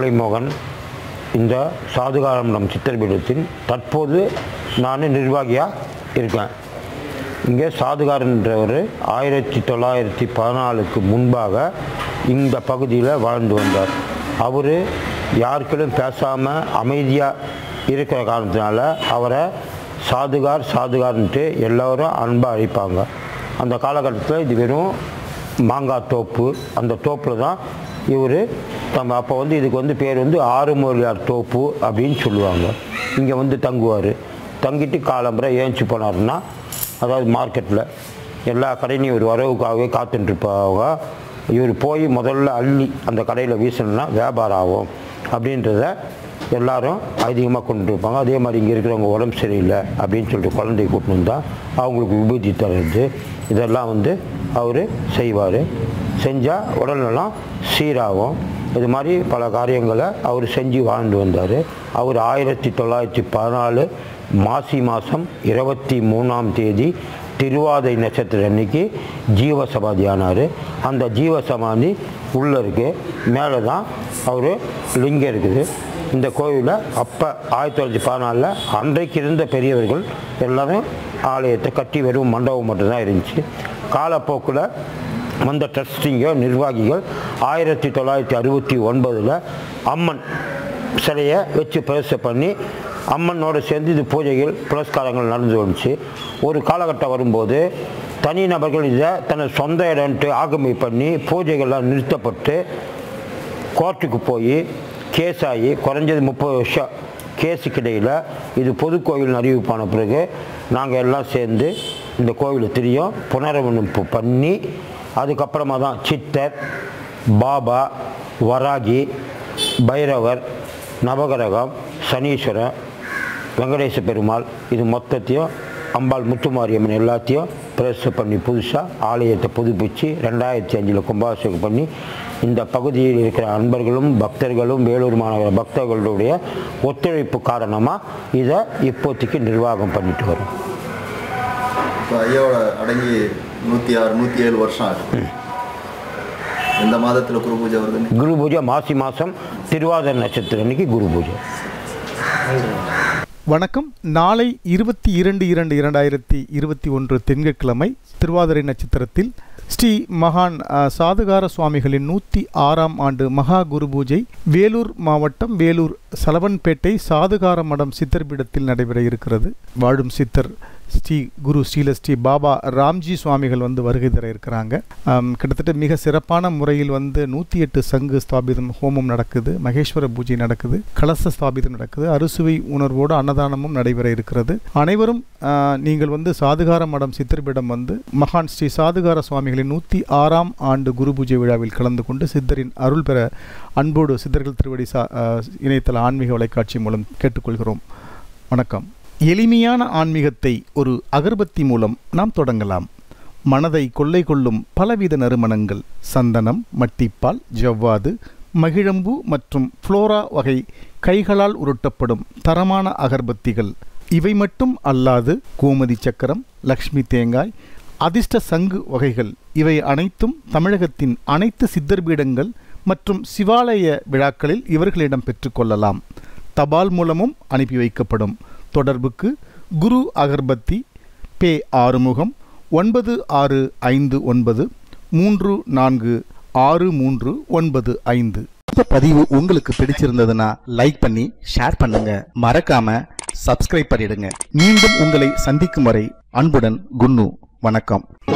மாலைமோகன் இந்த சாதுகாரமடம் சித்திரபீடத்தின் தற்போது நான் நிர்வாகியாக இருக்கேன் இங்கே சாதுகாரன்றவர் ஆயிரத்தி தொள்ளாயிரத்தி பதினாலுக்கு முன்பாக இந்த பகுதியில் வாழ்ந்து வந்தார் அவர் யாருக்கிலும் பேசாமல் அமைதியாக இருக்கிற காரணத்தினால அவரை சாதுகார் சாதுகார்ன்ட்டு எல்லோரும் அன்பாக அழைப்பாங்க அந்த காலகட்டத்தில் இது வெறும் மாங்காய் தோப்பு அந்த தோப்பில் தான் இவர் நம்ம அப்போ வந்து இதுக்கு வந்து பேர் வந்து ஆறுமொழியார் தோப்பு அப்படின்னு சொல்லுவாங்க இங்கே வந்து தங்குவார் தங்கிட்டு காலம்புரை ஏஞ்சி போனாருன்னா அதாவது மார்க்கெட்டில் எல்லா கடையிலையும் இவர் வரவுக்காகவே காத்துட்ருப்பாங்க இவர் போய் முதல்ல அள்ளி அந்த கடையில் வீசணும்னா வியாபாரம் ஆகும் அப்படின்றத எல்லாரும் அதிகமாக கொண்டு இருப்பாங்க அதே மாதிரி இங்கே இருக்கிறவங்க உடம்பு சரியில்லை அப்படின்னு சொல்லிட்டு குழந்தைய கூட்டின்னு வந்தால் அவங்களுக்கு விபூதி தர்றது இதெல்லாம் வந்து அவர் செய்வார் செஞ்சால் உடல்நலம் சீராகும் இது மாதிரி பல காரியங்களை அவர் செஞ்சு வாழ்ந்து வந்தார் அவர் ஆயிரத்தி தொள்ளாயிரத்தி பதினாலு மாசி மாதம் இருபத்தி மூணாம் தேதி திருவாதை நட்சத்திரம் அன்னைக்கு ஜீவசமாதி ஆனார் அந்த ஜீவசமாதி உள்ளே இருக்குது மேலே தான் அவர் லிங்கம் இருக்குது இந்த கோவிலில் அப்போ ஆயிரத்தி தொள்ளாயிரத்தி பதினாலில் அன்றைக்கு இருந்த பெரியவர்கள் எல்லாரும் ஆலயத்தை கட்டி வெறும் மண்டபம் மட்டும்தான் இருந்துச்சு காலப்போக்கில் வந்த ட்ரஸ்டிங்கோ நிர்வாகிகள் ஆயிரத்தி தொள்ளாயிரத்தி அறுபத்தி ஒன்பதில் அம்மன் சிலையை வச்சு பிரதிஷ்டை பண்ணி அம்மனோடு சேர்ந்து இது பூஜைகள் புரஸ்காரங்கள் நடந்து வந்துச்சு ஒரு காலகட்டம் வரும்போது தனிநபர்கள் இதை தனது சொந்த இடம்ட்டு ஆக்கிரமி பண்ணி பூஜைகள்லாம் நிறுத்தப்பட்டு கோர்ட்டுக்கு போய் கேஸ் ஆகி குறைஞ்சது முப்பது வருஷம் கேஸுக்கு இடையில் இது பொது கோவில் அறிவிப்பான பிறகு நாங்கள் எல்லாம் சேர்ந்து இந்த கோவிலை திரியும் புனரமைப்பு பண்ணி அதுக்கப்புறமா தான் சித்தர் பாபா வராகி பைரவர் நவகிரகம் சனீஸ்வரன் வெங்கடேச பெருமாள் இது மொத்தத்தையும் அம்பாள் முத்துமாரியம்மன் எல்லாத்தையும் பிரேஸ் பண்ணி புதுசாக ஆலயத்தை புதுப்பிச்சு ரெண்டாயிரத்தி அஞ்சில் கும்பாபிஷேகம் பண்ணி இந்த பகுதியில் இருக்கிற அன்பர்களும் பக்தர்களும் வேலூர் மாநகர பக்தர்களுடைய ஒத்துழைப்பு காரணமாக இதை இப்போதைக்கு நிர்வாகம் பண்ணிட்டு வரும் இப்போ ஐயாவோட அடங்கி நூற்றி ஆறு நூற்றி ஏழு வருஷம் ஆகுது எந்த மாதத்தில் குரு பூஜை வருதுன்னு குரு பூஜை மாசி மாதம் திருவாதிரை நட்சத்திரம் அன்னைக்கு குரு பூஜை வணக்கம் நாளை இருபத்தி இரண்டு இரண்டு இரண்டாயிரத்தி இருபத்தி ஒன்று திங்கட்கிழமை திருவாதிரை நட்சத்திரத்தில் ஸ்ரீ மகான் அ, சாதுகார சுவாமிகளின் நூற்றி ஆறாம் ஆண்டு மகா குரு பூஜை வேலூர் மாவட்டம் வேலூர் சலவன்பேட்டை சாதுகார மடம் சித்தர் பீடத்தில் நடைபெற இருக்கிறது வாழும் சித்தர் ஸ்ரீ குரு ஸ்ரீல ஸ்ரீ பாபா ராம்ஜி சுவாமிகள் வந்து வருகை தர இருக்கிறாங்க ஆம், கிட்டத்தட்ட மிக சிறப்பான முறையில் வந்து நூற்றி எட்டு சங்கு ஸ்தாபிதம் ஹோமம் நடக்குது மகேஸ்வர பூஜை நடக்குது கலச ஸ்தாபிதம் நடக்குது அறுசுவை உணர்வோடு அன்னதானமும் நடைபெற இருக்கிறது அனைவரும் ஆ, நீங்கள் வந்து சாதுகார மடம் சித்தர்பிடம் வந்து மகான் ஸ்ரீ சாதுகார சுவாமிகளின் நூற்றி ஆறாம் ஆண்டு குரு பூஜை விழாவில் கலந்து கொண்டு சித்தரின் அருள் பெற அன்போடு சித்தர்கள் திருவடி சா ஆ, இணையதள ஆன்மீக வலைக்காட்சி மூலம் கேட்டுக்கொள்கிறோம் வணக்கம் எளிமையான ஆன்மீகத்தை ஒரு அகர்பத்தி மூலம் நாம் தொடங்கலாம் மனதை கொள்ளை கொள்ளும் பலவித நறுமணங்கள் சந்தனம் மட்டிப்பால் ஜவ்வாது மகிழம்பூ மற்றும் ஃப்ளோரா வகை கைகளால் உருட்டப்படும் தரமான அகர்பத்திகள் இவை மட்டும் அல்லாது கோமதி சக்கரம் லக்ஷ்மி தேங்காய் அதிர்ஷ்ட சங்கு வகைகள் இவை அனைத்தும் தமிழகத்தின் அனைத்து சித்தர் பீடங்கள் மற்றும் சிவாலய விழாக்களில் இவர்களிடம் பெற்றுக்கொள்ளலாம் தபால் மூலமும் அனுப்பி வைக்கப்படும் தொடர்புக்கு குரு அகர்பத்தி பே ஆறுமுகம் ஒன்பது ஆறு ஐந்து ஒன்பது மூன்று நான்கு ஆறு மூன்று ஒன்பது ஐந்து இந்த பதிவு உங்களுக்கு பிடிச்சிருந்ததுன்னா லைக் பண்ணி ஷேர் பண்ணுங்க மறக்காம சப்ஸ்கிரைப் பண்ணிடுங்க மீண்டும் உங்களை சந்திக்கும் வரை அன்புடன் குன்னு வணக்கம்